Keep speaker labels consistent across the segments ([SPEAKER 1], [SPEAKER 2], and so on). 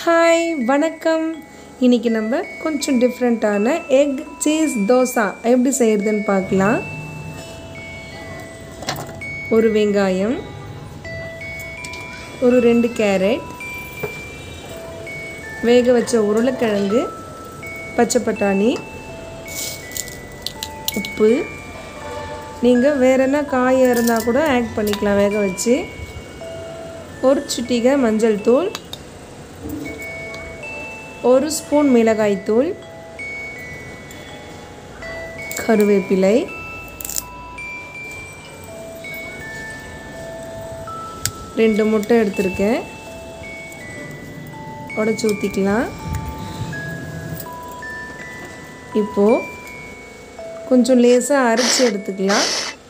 [SPEAKER 1] hi வணக்கம் இன்னைக்கு நம்ம கொஞ்சம் டிஃப்ரெண்ட்டான எக் சீஸ் தோசா எப்படி செய்கிறதுன்னு பார்க்கலாம் ஒரு வெங்காயம் ஒரு ரெண்டு கேரட் வேக வச்ச உருளைக்கிழங்கு பச்சை பட்டாணி உப்பு நீங்கள் வேற என்ன காய் இருந்தால் கூட ஆட் பண்ணிக்கலாம் வேக வச்சு ஒரு சிட்டிகை மஞ்சள் தூள் ஒரு ஸ்பூன் மிளகாய்த்தூள் கருவேப்பிலை ரெண்டு முட்டை எடுத்திருக்கேன் உடச்சி ஊற்றிக்கலாம் இப்போது கொஞ்சம் லேசாக அரைச்சி எடுத்துக்கலாம்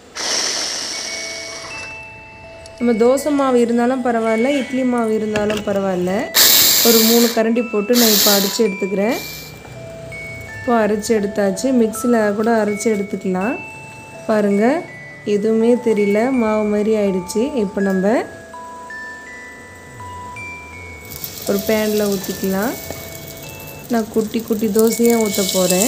[SPEAKER 1] நம்ம தோசை மாவு இருந்தாலும் பரவாயில்ல இட்லி மாவு இருந்தாலும் பரவாயில்ல ஒரு மூணு கரண்டி போட்டு நான் இப்போ அரைச்சி எடுத்துக்கிறேன் இப்போ அரைச்சி எடுத்தாச்சு மிக்சியில் கூட அரைச்சி எடுத்துக்கலாம் பாருங்கள் எதுவுமே தெரியல மாவு மாதிரி ஆயிடுச்சு இப்போ நம்ம ஒரு பேனில் ஊற்றிக்கலாம் நான் குட்டி குட்டி தோசையாக ஊற்ற போகிறேன்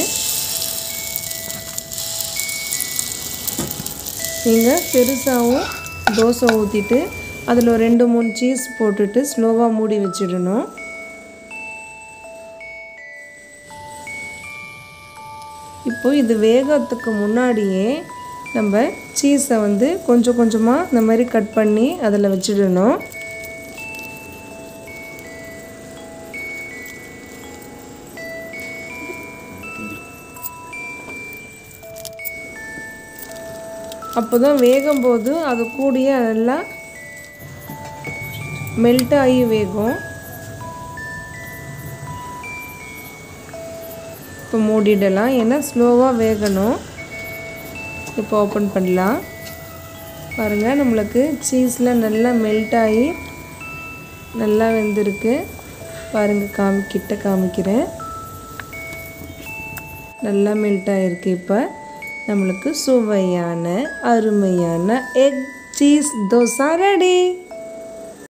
[SPEAKER 1] நீங்கள் பெருசாகவும் தோசை ஊற்றிட்டு அதில் ஒரு ரெண்டு மூணு சீஸ் போட்டுட்டு ஸ்லோவாக மூடி வச்சிடணும் இப்போ இது வேகத்துக்கு முன்னாடியே நம்ம சீஸை வந்து கொஞ்சம் கொஞ்சமாக இந்த மாதிரி கட் பண்ணி அதில் வச்சிடணும் அப்போ தான் வேகும்போது அது கூடிய நல்லா மெல்ட் ஆகி வேகும் இப்போ மூடிடலாம் ஏன்னா ஸ்லோவாக வேகணும் இப்போ ஓப்பன் பண்ணலாம் பாருங்கள் நம்மளுக்கு சீஸில் நல்லா மெல்ட் ஆகி நல்லா வெந்திருக்கு பாருங்கள் காமி கிட்ட காமிக்கிறேன் நல்லா மெல்ட் ஆகிருக்கு இப்போ நம்மளுக்கு சுவையான அருமையான எக் சீஸ் தோசை ரெடி